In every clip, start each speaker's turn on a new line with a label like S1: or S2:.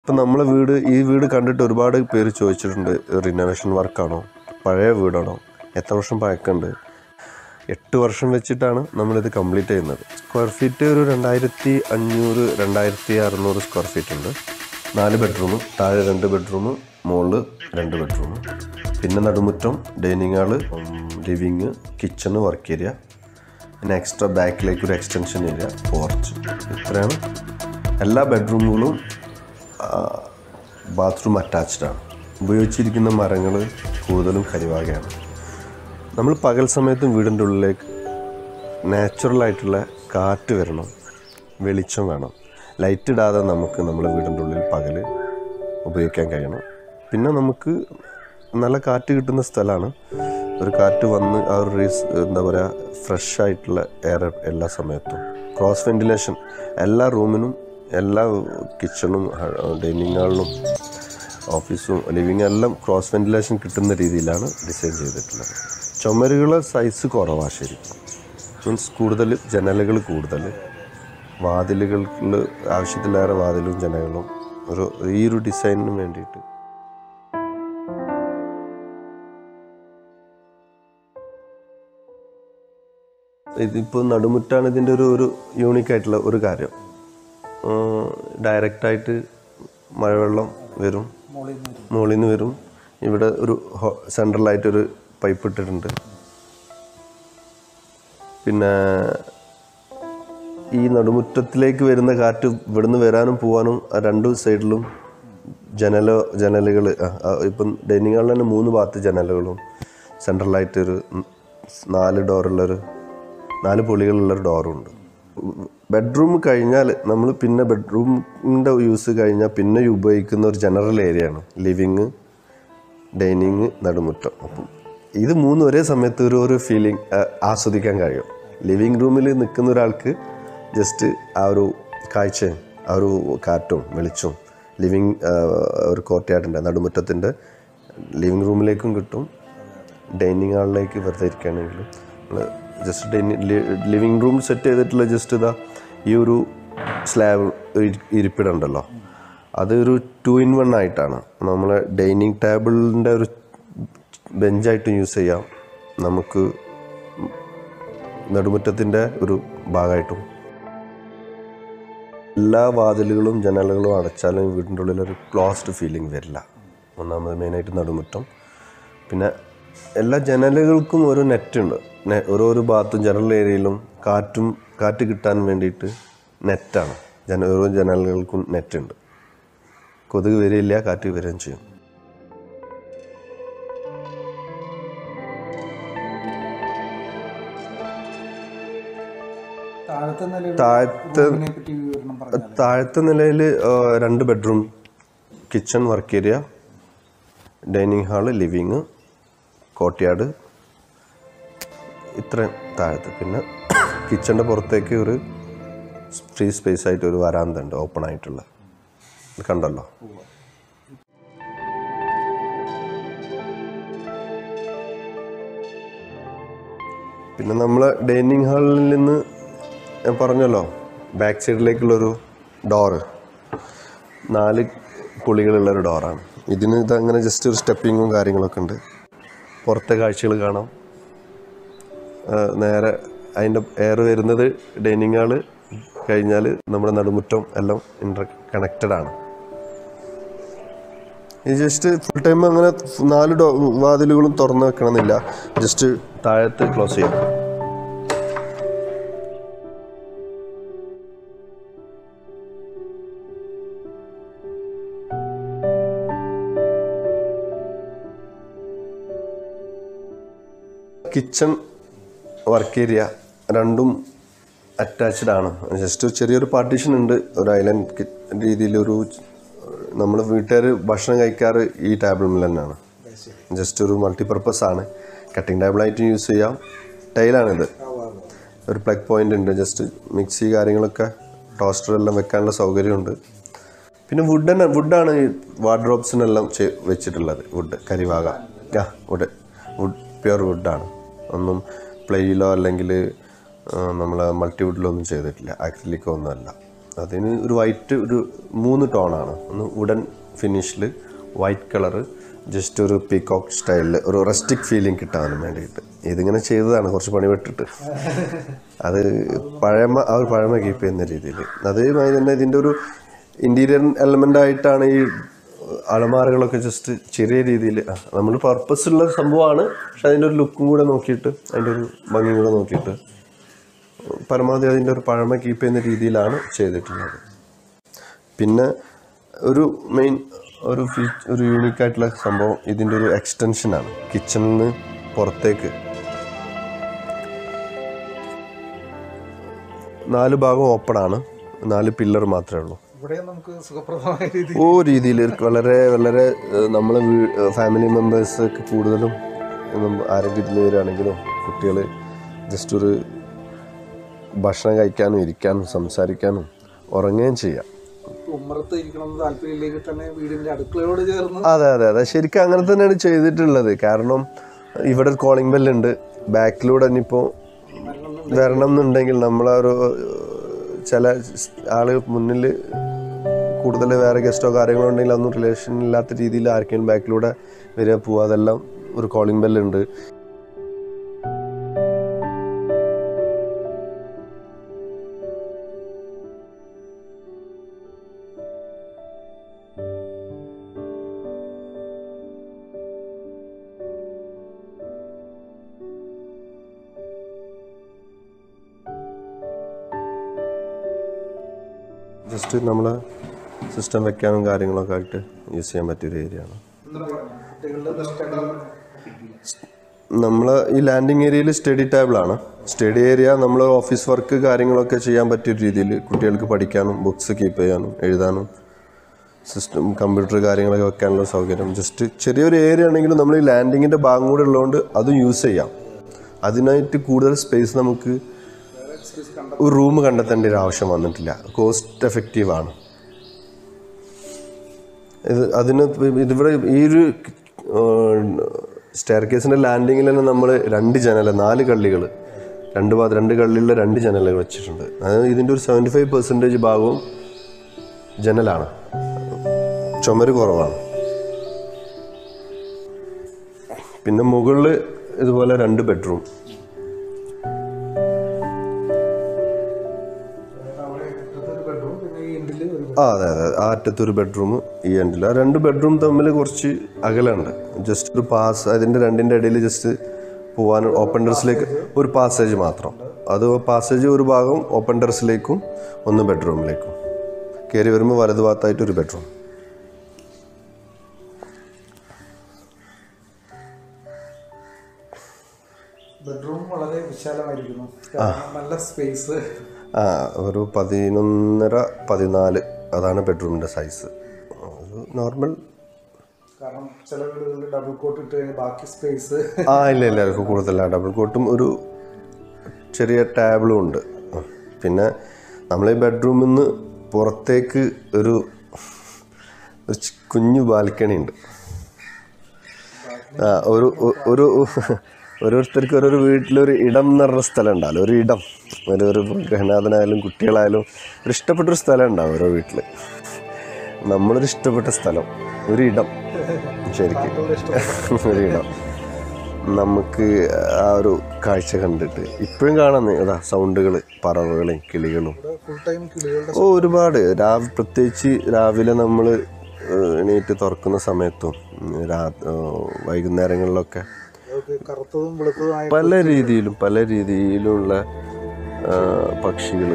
S1: ഇപ്പം നമ്മളെ വീട് ഈ വീട് കണ്ടിട്ട് ഒരുപാട് പേര് ചോദിച്ചിട്ടുണ്ട് റിനോവേഷൻ വർക്കാണോ പഴയ വീടാണോ എത്ര വർഷം പഴക്കമുണ്ട് എട്ട് വർഷം വെച്ചിട്ടാണ് നമ്മളിത് കംപ്ലീറ്റ് ചെയ്യുന്നത് സ്ക്വയർ ഫീറ്റ് ഒരു രണ്ടായിരത്തി അഞ്ഞൂറ് രണ്ടായിരത്തി അറുന്നൂറ് സ്ക്വയർ ഫീറ്റ് ഉണ്ട് നാല് ബെഡ്റൂം താഴെ രണ്ട് ബെഡ്റൂം മുകളിൽ രണ്ട് ബെഡ്റൂം പിന്നെ നടുമുറ്റം dining hall living kitchen work area പിന്നെ എക്സ്ട്രാ ബാക്കിലേക്ക് ഒരു എക്സ്റ്റൻഷൻ ഏരിയ പോർച്ച് ഇത്രയാണ് എല്ലാ ബെഡ്റൂമുകളും ബാത്റൂം അറ്റാച്ച്ഡ് ആണ് ഉപയോഗിച്ചിരിക്കുന്ന മരങ്ങൾ കൂടുതലും കരിവാകയാണ് നമ്മൾ പകൽ സമയത്തും വീടിൻ്റെ ഉള്ളിലേക്ക് നാച്ചുറൽ ആയിട്ടുള്ള കാറ്റ് വരണം വെളിച്ചം വേണം ലൈറ്റ് ഇടാതെ നമുക്ക് നമ്മുടെ വീടിൻ്റെ ഉള്ളിൽ പകൽ ഉപയോഗിക്കാൻ കഴിയണം പിന്നെ നമുക്ക് നല്ല കാറ്റ് കിട്ടുന്ന സ്ഥലമാണ് ഒരു കാറ്റ് വന്ന് ആ ഒരു റീസ് എന്താ പറയുക ഫ്രഷ് ആയിട്ടുള്ള എയർ എല്ലാ സമയത്തും ക്രോസ് വെന്റിലേഷൻ എല്ലാ റൂമിനും എല്ലാ കിച്ചണും ഡൈനിങ് ഹാളിലും ഓഫീസും ലിവിങ് എല്ലാം ക്രോസ് വെന്റിലേഷൻ കിട്ടുന്ന രീതിയിലാണ് ഡിസൈൻ ചെയ്തിട്ടുള്ളത് ചുമരുകൾ സൈസ് കുറവാണ് ശരിക്കും മീൻസ് കൂടുതൽ ജനലുകൾ കൂടുതൽ വാതിലുകൾക്ക് ആവശ്യത്തിലേറെ വാതിലും ജനലും ഒരു ഈ ഒരു ഡിസൈനിന് വേണ്ടിയിട്ട് ഇതിപ്പോൾ നടുമുറ്റാണ് ഇതിൻ്റെ ഒരു ഒരു യൂണിക് ആയിട്ടുള്ള ഒരു കാര്യം ഡയറക്റ്റായിട്ട് മഴവെള്ളം വരും മുകളിൽ നിന്ന് വരും ഇവിടെ ഒരു സെൻട്രലായിട്ടൊരു പൈപ്പ് ഇട്ടിട്ടുണ്ട് പിന്നെ ഈ നടുമുറ്റത്തിലേക്ക് വരുന്ന കാറ്റ് ഇവിടുന്ന് വരാനും പോകാനും ആ രണ്ട് സൈഡിലും ജനല ജനലുകൾ ഇപ്പം ഡൈനിങ് ഹാളിൽ തന്നെ മൂന്ന് ഭാഗത്ത് ജനലുകളും സെൻട്രലായിട്ടൊരു നാല് ഡോറുള്ളൊരു നാല് പൊളികളുള്ളൊരു ഡോറും ഉണ്ട് ബെഡ്റൂം കഴിഞ്ഞാൽ നമ്മൾ പിന്നെ ബെഡ്റൂമിൻ്റെ യൂസ് കഴിഞ്ഞാൽ പിന്നെ ഉപയോഗിക്കുന്ന ഒരു ജനറൽ ഏരിയയാണ് ലിവിങ് ഡൈനിങ് നടുമുറ്റം അപ്പം ഇത് മൂന്നും ഒരേ സമയത്ത് ഒരു ഒരു ഫീലിംഗ് ആസ്വദിക്കാൻ കഴിയും ലിവിങ് റൂമിൽ നിൽക്കുന്ന ഒരാൾക്ക് ജസ്റ്റ് ആ ഒരു കാഴ്ചയും ആ ഒരു കാറ്റും വെളിച്ചവും ലിവിങ് ഒരു കോർട്ട്യാർഡിൻ്റെ നടുമുറ്റത്തിൻ്റെ ലിവിങ് റൂമിലേക്കും കിട്ടും ഡൈനിങ് ഹാളിലേക്ക് വെറുതെ ഇരിക്കുകയാണെങ്കിലും നമ്മൾ ജസ്റ്റ് ഡൈനി ലിവിങ് റൂം സെറ്റ് ചെയ്തിട്ടുള്ള ജസ്റ്റ് ഇതാ ഈ ഒരു സ്ലാബ് ഇരിപ്പിടുണ്ടല്ലോ അതൊരു ടു ഇൻ വൺ ആയിട്ടാണ് നമ്മൾ ഡൈനിങ് ടേബിളിൻ്റെ ഒരു ബെഞ്ചായിട്ടും യൂസ് ചെയ്യാം നമുക്ക് നടുമുറ്റത്തിൻ്റെ ഒരു ഭാഗമായിട്ടും എല്ലാ വാതിലുകളും ജനലുകളും അടച്ചാലും വീടിൻ്റെ ഉള്ളിൽ ഒരു ക്ലോസ്ഡ് ഫീലിംഗ് വരില്ല ഒന്നാമത് മെയിനായിട്ട് നടുമുറ്റം പിന്നെ എല്ലാ ജനലുകൾക്കും ഒരു നെറ്റുണ്ട് ഓരോരോ ഭാഗത്തും ജനറൽ ഏരിയയിലും കാറ്റും കാറ്റ് കിട്ടാൻ വേണ്ടിയിട്ട് നെറ്റാണ് ജന ഓരോ ജനലുകൾക്കും നെറ്റുണ്ട് കൊതുക് വരില്ല കാറ്റ് വരികയും ചെയ്യും
S2: താഴത്തെ നിലയിൽ
S1: താഴത്തെ
S2: റൂമിനെ പറ്റി വിവരണം പറഞ്ഞു
S1: താഴത്തെ നിലയിൽ രണ്ട് bedroom kitchen work area dining hall living courtyard ഇത്രയും താഴത്ത് പിന്നെ കിച്ചൻ്റെ പുറത്തേക്ക് ഒരു ഫ്രീ സ്പേസ് ആയിട്ട് ഒരു വരാന്ത ഉണ്ട് ഓപ്പൺ ആയിട്ടുള്ള ഇത് കണ്ടല്ലോ പിന്നെ നമ്മൾ ഡൈനിങ് ഹാളിൽ നിന്ന് ഞാൻ പറഞ്ഞല്ലോ ബാക്ക് സൈഡിലേക്കുള്ളൊരു ഡോറ് നാല് പുളികളുള്ളൊരു ഡോറാണ് ഇതിന് ഇതങ്ങനെ ജസ്റ്റ് ഒരു സ്റ്റെപ്പിങ്ങും കാര്യങ്ങളൊക്കെ ഉണ്ട് പുറത്തെ കാഴ്ചകൾ കാണാം ആ, നേരെ അതിൻ്റെ എയർ വരുന്നത് ഡൈനിങ് ഹാള് കഴിഞ്ഞാൽ നമ്മുടെ നടുമുറ്റം എല്ലാം ഇൻ്റർ കണക്റ്റഡ് ആണ് ഇത് ജസ്റ്റ് ഫുൾ ടൈം അങ്ങനെ നാല് ഡോ വാതിലുകളും തുറന്ന് വെക്കണമെന്നില്ല ജസ്റ്റ് താഴത്ത് ക്ലോസ് ചെയ്യാം കിച്ചൺ വർക്ക് ഏരിയ രണ്ടും അറ്റാച്ച്ഡ് ആണ് ജസ്റ്റ് ചെറിയൊരു പാർട്ടീഷൻ ഉണ്ട് ഒരു ഐലൻഡ് രീതിയിലൊരു നമ്മൾ വീട്ടുകാർ ഭക്ഷണം കഴിക്കാറ് ഈ ടേബിളിൽ തന്നെയാണ് ജസ്റ്റ് ഒരു മൾട്ടിപർപ്പസ് ആണ് കട്ടിംഗ് ടേബിളായിട്ട് യൂസ് ചെയ്യാം ടൈലാണിത് ഒരു പ്ലഗ് പോയിന്റ് ഉണ്ട് ജസ്റ്റ് മിക്സി കാര്യങ്ങളൊക്കെ ടോസ്റ്റർ എല്ലാം വെക്കാനുള്ള സൗകര്യമുണ്ട് പിന്നെ വുഡ് തന്നെ വുഡാണ് ഈ വാർഡ്രോബ്സിനെല്ലാം ചെ- വെച്ചിട്ടുള്ളത് വുഡ് കരിവാക ആ വുഡ് വുഡ് പ്യുർ വുഡാണ് ഒന്നും പ്ലെയിലോ അല്ലെങ്കിൽ നമ്മൾ മൾട്ടിവുഡിലോ ഒന്നും ചെയ്തിട്ടില്ല ആക്രിലിക്കോ ഒന്നുമല്ല അതിന് ഒരു വൈറ്റ് ഒരു മൂന്ന് ടോണാണ് ഒന്ന് വുഡൻ ഫിനിഷിൽ വൈറ്റ് കളറ് ജസ്റ്റ് ഒരു പീകോക്ക് സ്റ്റൈലിൽ ഒരു റെസ്റ്റിക് ഫീലിംഗ് കിട്ടാൻ വേണ്ടിയിട്ട് ഇതിങ്ങനെ ചെയ്തതാണ് കുറച്ച് പണി പെട്ടിട്ട് അത് പഴമ ആ ഒരു പഴമ കീപ്പ് ചെയ്യുന്ന രീതിയിൽ അതേമാതിരി തന്നെ ഇതിൻ്റെ ഒരു ഇൻറ്റീരിയർ എലമെൻ്റ് ആയിട്ടാണ് ഈ അലമാരകളൊക്കെ ജസ്റ്റ് ചെറിയ രീതിയിൽ നമ്മൾ പർപ്പസ് ഉള്ള സംഭവമാണ് പക്ഷെ അതിൻ്റെ ഒരു ലുക്കും കൂടെ നോക്കിയിട്ട് അതിൻ്റെ ഒരു ഭംഗിയും കൂടെ നോക്കിയിട്ട് പരമാവധി അതിൻ്റെ ഒരു പഴമ കീപ്പ് ചെയ്യുന്ന രീതിയിലാണ് ചെയ്തിട്ടുള്ളത് പിന്നെ ഒരു മെയിൻ ഒരു ഫീ ഒരു യൂണീക്ക് ആയിട്ടുള്ള സംഭവം ഇതിൻ്റെ ഒരു എക്സ്റ്റൻഷനാണ് കിച്ചണിൽ നിന്ന് പുറത്തേക്ക് നാല് ഭാഗം ഓപ്പൺ ആണ് നാല് പില്ലർ മാത്രമേ ഉള്ളൂ
S2: ഇവിടെ നമുക്ക് സുഖപ്രദമായ രീതി
S1: ഓ രീതിയിൽ വളരെ വളരെ നമ്മൾ ഫാമിലി മെമ്പേഴ്സൊക്കെ കൂടുതലും നമ്മ- ആരോഗ്യത്തിൽ വരികയാണെങ്കിലും കുട്ടികൾ ജസ്റ്റ് ഒരു ഭക്ഷണം കഴിക്കാനും ഇരിക്കാനും സംസാരിക്കാനും ഉറങ്ങുകയും ചെയ്യാം
S2: ഉമ്മറത്ത് ഇരിക്കണം താല്പര്യമില്ലെങ്കിൽ തന്നെ വീടിന്റെ അടുക്കളയോട് ചേർന്ന്
S1: അതെ അതെ അതെ ശരിക്കും അങ്ങനെ തന്നെയാണ് ചെയ്തിട്ടുള്ളത് കാരണം ഇവിടെ ഒരു കോളിംഗ് ബെല്ലുണ്ട് ബാക്കിലൂടെ ഇനിയിപ്പോൾ വരണം എന്നുണ്ടെങ്കിൽ നമ്മളെ ഒരു ചില ആള് മുന്നിൽ കൂടുതൽ വേറെ ഗസ്റ്റോ കാര്യങ്ങളോ ഉണ്ടെങ്കിൽ അതൊന്നും റിലേഷൻ ഇല്ലാത്ത രീതിയിൽ ആർക്കെങ്കിലും ബാക്കിലൂടെ വരിക പോവുക അതെല്ലാം ഒരു കോളിംഗ് ബെല്ലുണ്ട് ജസ്റ്റ് നമ്മൾ സിസ്റ്റം വെക്കാനും കാര്യങ്ങളൊക്കെ ആയിട്ട് യൂസ് ചെയ്യാൻ പറ്റിയൊരു ഏരിയ ആണ്
S2: കുട്ടികളുടെ സ്റ്റഡി
S1: നമ്മൾ ഈ ലാൻഡിങ് ഏരിയയിൽ സ്റ്റഡി ടേബിളാണ് സ്റ്റഡി ഏരിയ നമ്മൾ ഓഫീസ് വർക്ക് കാര്യങ്ങളൊക്കെ ചെയ്യാൻ പറ്റിയ രീതിയിൽ കുട്ടികൾക്ക് പഠിക്കാനും ബുക്സ് കീപ്പ് ചെയ്യാനും എഴുതാനും സിസ്റ്റം കമ്പ്യൂട്ടർ കാര്യങ്ങളൊക്കെ വെക്കാനുള്ള സൗകര്യം ജസ്റ്റ് ചെറിയൊരു ഏരിയ ആണെങ്കിലും നമ്മൾ ഈ ലാൻഡിങ്ങിൻ്റെ ഭാഗം കൂടെ ഉള്ളതുകൊണ്ട് അതും യൂസ് ചെയ്യാം അതിനായിട്ട് കൂടുതൽ സ്പേസ് നമുക്ക് ഒരു റൂം കണ്ടെത്തേണ്ട ഒരു ആവശ്യം വന്നിട്ടില്ല കോസ്റ്റ് എഫക്റ്റീവ് ആണ് ഇത് അതിന് ഇതിവിടെ ഈ ഒരു സ്റ്റെയർ കേസിൻ്റെ ലാൻഡിങ്ങിൽ തന്നെ നമ്മൾ രണ്ട് ജനൽ നാല് കള്ളികൾ രണ്ട് ഭാഗത്ത് രണ്ട് കള്ളികളിൽ രണ്ട് ജനലുകൾ വെച്ചിട്ടുണ്ട് അതായത് ഇതിൻ്റെ ഒരു സെവൻറ്റി ഫൈവ് പെർസെൻറ്റേജ് ഭാഗവും ജനലാണ് ചുമര് കുറവാണ് പിന്നെ മുകളിൽ ഇതുപോലെ രണ്ട് ബെഡ്റൂം
S2: അവിടെ ഒരു ബെഡ്റൂം പിന്നെ ഈ എൻഡിൽ ഒരു
S1: ആ അതെ അതെ ആ അറ്റത്ത് ഒരു ബെഡ്റൂം ഈ എൻഡിൽ ആ രണ്ട് ബെഡ്റൂം തമ്മിൽ കുറച്ച് അകലുണ്ട് ജസ്റ്റ് ഒരു പാസ് അതിൻ്റെ രണ്ടിൻ്റെ ഇടയിൽ ജസ്റ്റ് പോകാൻ ഓപ്പൺ ടെറസിലേക്ക് ഒരു പാസേജ് മാത്രം അത് പാസേജ് ഒരു ഭാഗം ഓപ്പൺ ടെറസിലേക്കും ഒന്ന് ബെഡ്റൂമിലേക്കും കയറി വരുമ്പോൾ വലതു ഭാഗത്തായിട്ട് ഒരു ബെഡ്റൂം
S2: ബെഡ്റൂം വളരെ വിശാലമായിരിക്കുന്നു കാരണം നല്ല സ്പേസ്
S1: ആ ഒരു പതിനൊന്നര പതിനാല് അതാണ് ബെഡ്റൂമിൻ്റെ സൈസ് ഒരു നോർമൽ
S2: കാരണം ചില വീടുകളിൽ ഡബിൾ കോട്ട് ഇട്ട് കഴിഞ്ഞാൽ ബാക്കി സ്പേസ്
S1: ആ ഇല്ല ഇല്ല അവർക്ക് കൂടുതലാണ് ഡബിൾ കോട്ടും ഒരു ചെറിയ ടേബിളും ഉണ്ട് ആ. പിന്നെ നമ്മൾ ഈ ബെഡ്റൂമിൽ നിന്ന് പുറത്തേക്ക് ഒരു ഒരു ചി- കുഞ്ഞു ബാൽക്കണി ഉണ്ട് ആ ഒരു ഒ- ഒരു ഓരോരുത്തർക്ക് ഓരോരു വീട്ടിലൊരു ഇടം എന്ന് പറഞ്ഞ സ്ഥലം ഉണ്ടാവില്ല ഒരു ഇടം ഒരു ഒരു ഗൃഹനാഥനായാലും കുട്ടികളായാലും ഒരു ഇഷ്ടപ്പെട്ടൊരു സ്ഥലം ഉണ്ടാവും ഓരോ വീട്ടിൽ നമ്മളൊരു ഇഷ്ടപ്പെട്ട സ്ഥലം ഒരു ഇടം ശരിക്കും ഒരു ഇടം നമുക്ക് ആ ഒരു കാഴ്ച കണ്ടിട്ട് ഇപ്പോഴും കാണാൻ അതാ സൗണ്ടുകൾ പറവകളും കിളികളും
S2: ഫുൾ ടൈം കിളികളുടെ
S1: ഓ ഒരുപാട് രാവ് പ്രത്യേകിച്ച് രാവിലെ നമ്മൾ എണീറ്റ് തുറക്കുന്ന സമയത്തും ഉം, രാ ഏഹ്, വൈകുന്നേരങ്ങളിലൊക്കെ
S2: അതൊക്കെ കറുത്തതും വെളുത്തതുമായ
S1: പല രീതിയിലും പല രീതിയിലുള്ള പക്ഷികൾ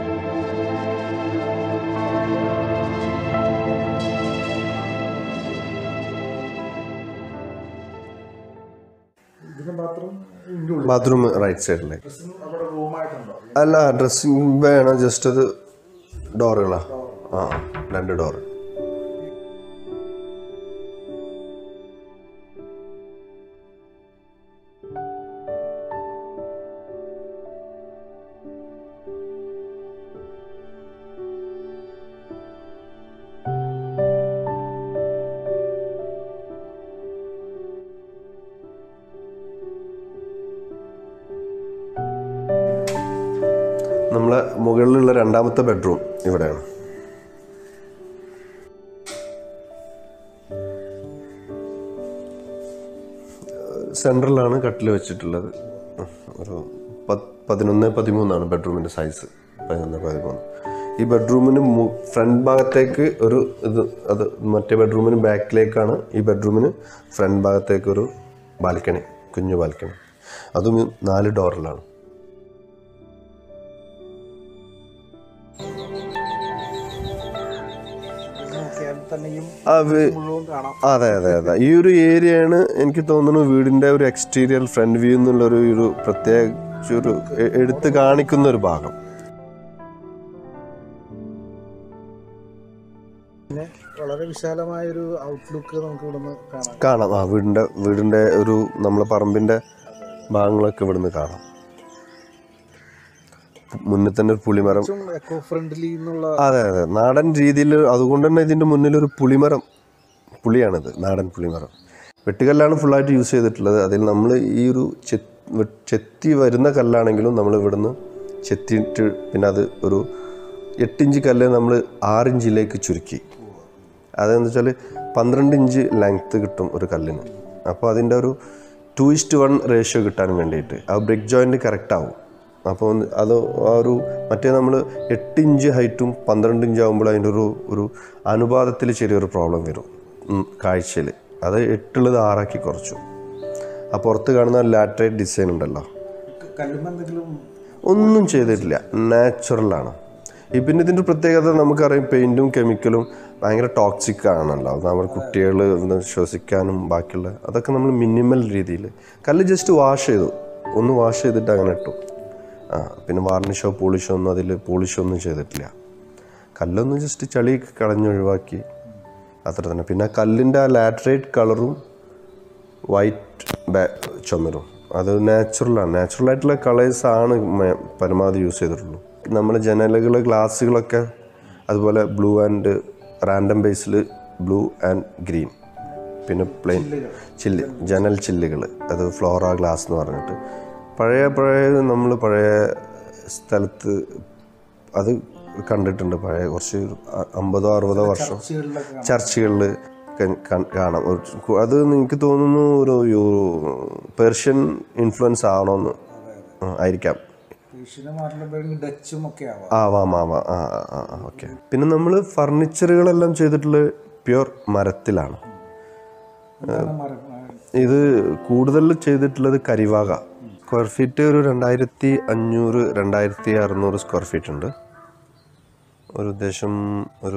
S2: ഇതിന് മാത്രം ഇതിൻ്റെ ഉള്ളിൽ
S1: ബാത്റൂം റൈറ്റ് സൈഡിലേക്ക്
S2: ഡ്രസ്സിന് അവിടെ റൂമായിട്ടുണ്ടോ
S1: അല്ല ഡ്രസ്സിങ് വേണം ജസ്റ്റ് അത് ഡോറുകളാ ആ രണ്ട് ഡോറ് നമ്മളെ മുകളിലുള്ള രണ്ടാമത്തെ ബെഡ്റൂം ഇവിടെയാണ് സെൻട്രലാണ് കട്ടിൽ വെച്ചിട്ടുള്ളത് ഒരു പത്ത് പതിനൊന്ന് പതിമൂന്നാണ് ബെഡ്റൂമിൻ്റെ സൈസ് പതിനൊന്ന് പതിമൂന്ന് ഈ ബെഡ്റൂമിന് ഫ്രണ്ട് ഭാഗത്തേക്ക് ഒരു ഇത് അത് മറ്റേ ബെഡ്റൂമിന് ബാക്കിലേക്കാണ് ഈ ബെഡ്റൂമിന് ഫ്രണ്ട് ഭാഗത്തേക്ക് ഒരു ബാൽക്കണി കുഞ്ഞു ബാൽക്കണി അതും ഈ നാല് ഡോറിലാണ്
S2: ഇത് നോക്കിയാൽ തന്നെയും
S1: ആ വി-
S2: മുഴുവൻ കാണാം
S1: അതെ അതെ അതെ ഈ ഒരു ഏരിയയാണ് എനിക്ക് തോന്നുന്നു വീടിൻ്റെ ഒരു എക്സ്റ്റീരിയർ ഫ്രണ്ട് വ്യൂ എന്നുള്ളൊരു ഒരു പ്രത്യേകിച്ച് ഒരു എ- എടുത്ത് കാണിക്കുന്ന ഒരു ഭാഗം
S2: പിന്നെ വളരെ വിശാലമായ ഒരു ഔട്ട്ലുക്ക് നമുക്ക് ഇവിടുന്ന് കാണാം
S1: കാണാം ആ വീടിൻ്റെ വീടിൻ്റെ ഒരു നമ്മളെ പറമ്പിൻ്റെ ഭാഗങ്ങളൊക്കെ ഇവിടുന്ന് കാണാം മുന്നിൽ തന്നെ ഒരു പുളിമരം
S2: ഏറ്റവും എക്കോ ഫ്രണ്ട്ലി എന്നുള്ള
S1: അതെ അതെ നാടൻ രീതിയിൽ അതുകൊണ്ട് തന്നെ ഇതിൻ്റെ മുന്നിൽ ഒരു പുളിമരം പുളിയാണിത് നാടൻ പുളിമരം വെട്ടുകല്ലാണ് ഫുള്ളായിട്ട് യൂസ് ചെയ്തിട്ടുള്ളത് അതിൽ നമ്മൾ ഈ ഒരു ചെ- വെ- ചെത്തി വരുന്ന കല്ലാണെങ്കിലും നമ്മൾ ഇവിടുന്ന് ചെത്തിയിട്ട് പിന്നെ അത് ഒരു എട്ടിഞ്ച് കല്ല് നമ്മൾ ആറിഞ്ചിലേക്ക് ചുരുക്കി അതെന്ന് വെച്ചാൽ പന്ത്രണ്ട് ഇഞ്ച് ലെങ്ത്ത് കിട്ടും ഒരു കല്ലിന് അപ്പോൾ അതിൻ്റെ ഒരു ടു ഇസ്റ്റ് വൺ റേഷ്യോ കിട്ടാൻ വേണ്ടിയിട്ട് ആ ബ്രിക്ക് ജോയിൻറ്റ് കറക്റ്റ് ആവും അപ്പോൾ അത് ആ ഒരു മറ്റേ നമ്മൾ എട്ട് ഇഞ്ച് ഹൈറ്റും പന്ത്രണ്ട് ഇഞ്ച് ആകുമ്പോൾ അതിൻ്റെ ഒരു ഒരു അനുപാതത്തിൽ ചെറിയൊരു പ്രോബ്ലം വരും കാഴ്ചയിൽ അത് എട്ടുള്ളത് ആറാക്കി കുറച്ചു ആ പുറത്ത് കാണുന്ന ലാറ്ററേറ്റ് ഡിസൈൻ ഉണ്ടല്ലോ
S2: കല്ലുമ്മ എന്തെങ്കിലും
S1: ഒന്നും ചെയ്തിട്ടില്ല നാച്ചുറലാണ് ഈ പിന്നെ ഇതിൻ്റെ പ്രത്യേകത നമുക്കറിയാം പെയിൻറ്റും കെമിക്കലും ഭയങ്കര ടോക്സിക് ആണല്ലോ അത് നമ്മുടെ കുട്ടികൾ ശ്വസിക്കാനും ബാക്കിയുള്ള അതൊക്കെ നമ്മൾ മിനിമൽ രീതിയിൽ കല്ല് ജസ്റ്റ് വാഷ് ചെയ്തു ഒന്ന് വാഷ് ചെയ്തിട്ട് അങ്ങനെ ഇട്ടു ആ പിന്നെ വാർണിഷോ പോളിഷോ ഒന്നും അതിൽ പോളിഷോ ഒന്നും ചെയ്തിട്ടില്ല കല്ലൊന്നും ജസ്റ്റ് ചളി കളഞ്ഞൊഴിവാക്കി അത്ര തന്നെ പിന്നെ ആ കല്ലിൻ്റെ ആ ലാറ്ററേറ്റ് കളറും വൈറ്റ് ബാ ചുമരും അത് നാച്ചുറലാണ് നാച്ചുറൽ ആയിട്ടുള്ള കളേഴ്സ് ആണ് മ- പരമാവധി യൂസ് ചെയ്തിട്ടുള്ളൂ നമ്മൾ ജനലുകൾ ഗ്ലാസ്സുകളൊക്കെ അതുപോലെ ബ്ലൂ ആൻഡ് റാൻഡം ബേസിൽ ബ്ലൂ ആൻഡ് ഗ്രീൻ പിന്നെ പ്ലെയിൻ ചില്ല് ജനൽ ചില്ലുകൾ അത് ഫ്ലോറ ഗ്ലാസ് എന്ന് പറഞ്ഞിട്ട് പഴയ പഴയ നമ്മൾ പഴയ സ്ഥലത്ത് അത് കണ്ടിട്ടുണ്ട് പഴയ കുറച്ച് ഒരു അ- അമ്പതോ അറുപതോ വർഷം
S2: ചർച്ചകളിലൊക്കെ
S1: ചർച്ചുകളിൽ കാണാം ഒരു കു- അത് എനിക്ക് തോന്നുന്നു ഒരു യു- പേർഷ്യൻ ഇൻഫ്ലുവൻസ് ആണോന്ന് ആ, ആയിരിക്കാം
S2: ഏഷ്യനെ മാറ്റുമ്പോഴേക്കും ഡച്ചും ഒക്കെ ആവാം
S1: ആവാം ആവാം ആ ആ ആ ഓക്കെ പിന്നെ നമ്മൾ ഫർണിച്ചറുകളെല്ലാം ചെയ്തിട്ടുള്ളത് പ്യുർ മരത്തിലാണ്
S2: എന്താണ് മരം ആ,
S1: ഇത് കൂടുതൽ ചെയ്തിട്ടുള്ളത് കരിവാക സ്ക്വയർ ഫീറ്റ് ഒരു രണ്ടായിരത്തി അഞ്ഞൂറ് രണ്ടായിരത്തി അറുന്നൂറ് സ്ക്വയർ ഫീറ്റ് ഉണ്ട് ഒരു ഉദ്ദേശം ഒരു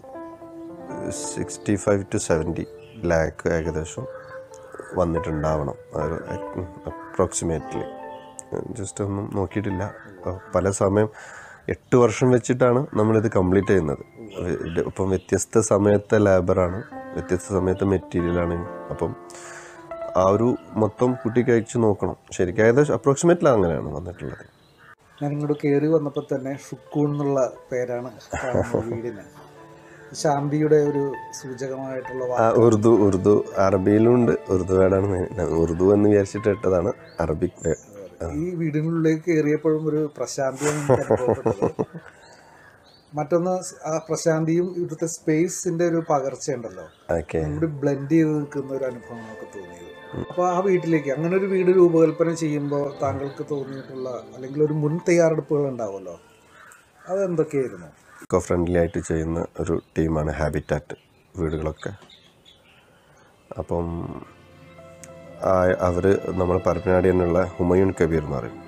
S1: sixty five to seventy lakh ഏകദേശം വന്നിട്ടുണ്ടാവണം ആ ഒരു അപ്രോക്സിമേറ്റ്ലി ജസ്റ്റ് ഒന്നും നോക്കിയിട്ടില്ല അഹ് പല സമയം എട്ട് വർഷം വെച്ചിട്ടാണ് നമ്മളിത് കംപ്ലീറ്റ് ചെയ്യുന്നത് ഇത് ഇപ്പം വ്യത്യസ്ത സമയത്തെ ലേബറാണ് വ്യത്യസ്ത സമയത്തെ മെറ്റീരിയലാണ് അപ്പം ആ ഒരു മൊത്തം കുട്ടി കഴിച്ച് നോക്കണം ശരിക്കും ഏകദേശം അപ്രോക്സിമേറ്റ്ലി അങ്ങനെയാണ് വന്നിട്ടുള്ളത്
S2: ഞാൻ ഇങ്ങോട്ട് കയറി വന്നപ്പോൾ തന്നെ ഷുക്കൂൺ എന്നുള്ള പേരാണ് കാണുന്നത് വീടിന് ശാന്തിയുടെ ഒരു സൂചകമായിട്ടുള്ള വാ-
S1: ആ, ഉറുദു ഉറുദു അറബിയിലുണ്ട് ഉറുദു വേർഡാണ് മെയിൻ. ഉറുദു എന്ന് വിചാരിച്ചിട്ട് ഇട്ടതാണ് അറബിക് വേർഡ്
S2: ഈ വീടിനുള്ളിലേക്ക് കയറിയപ്പോഴും ഒരു പ്രശാന്തിയാണ് എനിക്ക് അനുഭവപ്പെട്ടത് മറ്റൊന്ന് ആ പ്രശാന്തിയും ഇവിടുത്തെ സ്പേസിന്റെ ഒരു പകർച്ചയുണ്ടല്ലോ
S1: ഓക്കെ
S2: കൂടി ബ്ലെൻഡ് ചെയ്ത് നിൽക്കുന്ന ഒരു അനുഭവം നമുക്ക് തോന്നിയത് അപ്പോൾ ആ വീട്ടിലേക്ക് അങ്ങനെ ഒരു വീട് രൂപകൽപ്പന ചെയ്യുമ്പോൾ താങ്കൾക്ക് തോന്നിയിട്ടുള്ള അല്ലെങ്കിൽ ഒരു മുൻ തയ്യാറെടുപ്പുകൾ ഉണ്ടാവുമല്ലോ അതെന്തൊക്കെയായിരുന്നു
S1: ഇക്കോ ഫ്രണ്ട്ലി ആയിട്ട് ചെയ്യുന്ന ഒരു ടീമാണ് ഹാബിറ്റാറ്റ് വീടുകളൊക്കെ അപ്പം അവർ നമ്മൾ പരപ്പനാടി തന്നെയുള്ള ഹുമയൂൺ കബീർ എന്ന് പറയും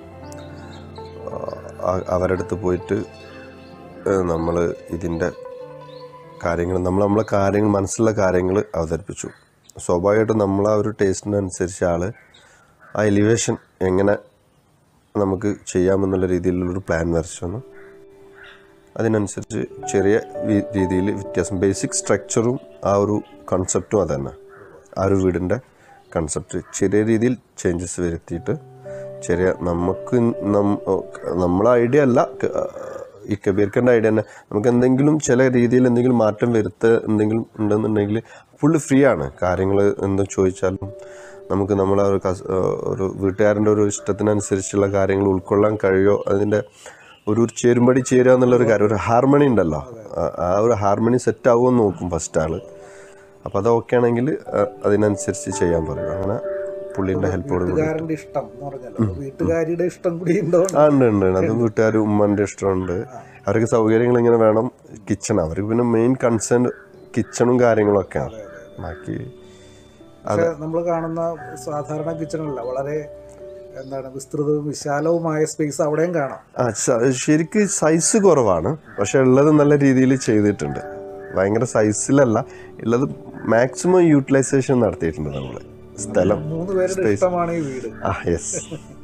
S1: ആ- അവരുടെ അടുത്ത് പോയിട്ട് നമ്മൾ ഇതിൻ്റെ കാര്യങ്ങൾ നമ്മൾ നമ്മളെ കാര്യങ്ങൾ മനസ്സിലുള്ള കാര്യങ്ങൾ അവതരിപ്പിച്ചു സ്വാഭാവികമായിട്ടും നമ്മൾ ആ ഒരു ടേസ്റ്റിനനുസരിച്ച് ആൾ ആ എലിവേഷൻ എങ്ങനെ നമുക്ക് ചെയ്യാമെന്നുള്ള രീതിയിലുള്ളൊരു പ്ലാൻ വരച്ചു തന്നു അതിനനുസരിച്ച് ചെറിയ രീതിയിൽ വ്യത്യാസം ബേസിക് സ്ട്രക്ചറും ആ ഒരു കൺസെപ്റ്റും അതന്നെ ആ ഒരു വീടിൻ്റെ കൺസെപ്റ്റ് ചെറിയ രീതിയിൽ ചേഞ്ചസ് വരുത്തിയിട്ട് ചെറിയ നമുക്ക് നം- നമ്മളെ ഐഡിയ അല്ല ക- ഈ കബീർക്കൻ്റെ ഐഡിയ തന്നെ നമുക്ക് എന്തെങ്കിലും ചില രീതിയിൽ എന്തെങ്കിലും മാറ്റം വരുത്ത എന്തെങ്കിലും ഉണ്ടെന്നുണ്ടെങ്കിൽ ഫുള്ള് ഫ്രീ ആണ് കാര്യങ്ങൾ എന്ത് ചോദിച്ചാലും നമുക്ക് നമ്മളെ ഒരു കസ് ഒരു വീട്ടുകാരൻ്റെ ഒരു ഇഷ്ടത്തിനനുസരിച്ചുള്ള കാര്യങ്ങൾ ഉൾക്കൊള്ളാൻ കഴിയോ അതിൻ്റെ ഒരു ചേരുമ്പടി ചേരുക എന്നുള്ളൊരു കാര്യം ഒരു ഹാർമണി ഉണ്ടല്ലോ ആ- ആ ഒരു ഹാർമണി സെറ്റ് ആവുമെന്ന് നോക്കും ഫസ്റ്റ് ആള് അപ്പോൾ അത് ഓക്കെ ആണെങ്കിൽ ആ, അതിനനുസരിച്ച് ചെയ്യാൻ പറയും അങ്ങനെ പുള്ളിൻ്റെ ഹെൽപ്പോട് കൂടി
S2: വീട്ടുകാരന്റെ ഇഷ്ടം എന്ന് പറഞ്ഞല്ലോ അപ്പൊ വീട്ടുകാരിയുടെ ഇഷ്ടം കൂടി ഉണ്ടോ
S1: ആ ഉണ്ട് ഉണ്ട് ഉണ്ട്. അത് വീട്ടുകാർ ഉമ്മൻ്റെ ഇഷ്ടമുണ്ട് അവർക്ക് സൗകര്യങ്ങൾ ഇങ്ങനെ വേണം കിച്ചൺ അവർക്ക് പിന്നെ മെയിൻ കൺസേൺ കിച്ചണും കാര്യങ്ങളൊക്കെയാണ് ബാക്കി
S2: പക്ഷെ നമ്മൾ കാണുന്ന സാധാരണ കിച്ചണല്ല വളരെ എന്താണ് വിസ്തൃതവും വിശാലവുമായ സ്പേസ് അവിടെയും കാണാം
S1: ആ സ- ശരിക്ക് സൈസ് കുറവാണ് പക്ഷെ ഉള്ളത് നല്ല രീതിയിൽ ചെയ്തിട്ടുണ്ട് ഭയങ്കര സൈസിലല്ല ഉള്ളത് മാക്സിമം യൂട്ടിലൈസേഷൻ നടത്തിയിട്ടുണ്ട് നമ്മൾ സ്ഥലം
S2: മൂന്ന് പേരുടെ ഇഷ്ടമാണ് ഈ വീട്
S1: ആ യെസ്